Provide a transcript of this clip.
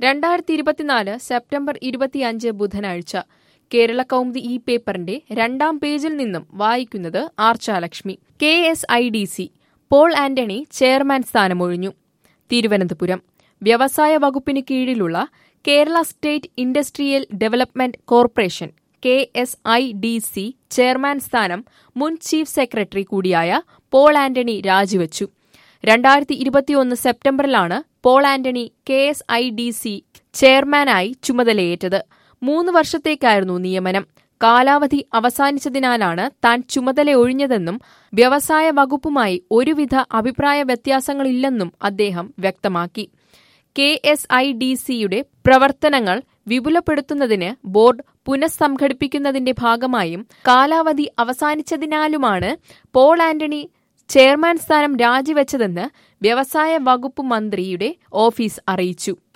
രണ്ടായിരത്തി ഇരുപത്തിനാല് സെപ്റ്റംബർ ഇരുപത്തിയഞ്ച് ബുധനാഴ്ച കേരള കൗമുദി ഈ പേപ്പറിന്റെ രണ്ടാം പേജിൽ നിന്നും വായിക്കുന്നത് Archalakshmi K S I D C Paul Antony chairman സ്ഥാനമൊഴിഞ്ഞു തിരുവനന്തപുരം വ്യവസായ വകുപ്പിന് കീഴിലുള്ള Kerala state industrial development corporation K S I D C chairman സ്ഥാനം മുൻ ചീഫ് സെക്രട്ടറി കൂടിയായ പോൾ ആന്റണി രാജിവച്ചു രണ്ടായിരത്തി ഇരുപത്തിയൊന്ന് സെപ്റ്റംബറിലാണ് Paul Antony K S I D C ചെയർമാനായി ചുമതലയേറ്റത് മൂന്ന് വർഷത്തേക്കായിരുന്നു നിയമനം കാലാവധി അവസാനിച്ചതിനാലാണ് താൻ ചുമതല ഒഴിഞ്ഞതെന്നും വ്യവസായ വകുപ്പുമായി ഒരുവിധ അഭിപ്രായ വ്യത്യാസങ്ങളില്ലെന്നും അദ്ദേഹം വ്യക്തമാക്കി കെ എസ് ഐ ഡി സിയുടെ പ്രവർത്തനങ്ങൾ വിപുലപ്പെടുത്തുന്നതിന് ബോർഡ് പുനഃസംഘടിപ്പിക്കുന്നതിന്റെ ഭാഗമായും കാലാവധി അവസാനിച്ചതിനാലുമാണ് പോൾ ആന്റണി ചെയർമാൻ സ്ഥാനം രാജിവെച്ചതെന്ന് വ്യവസായ വകുപ്പ് മന്ത്രിയുടെ ഓഫീസ് അറിയിച്ചു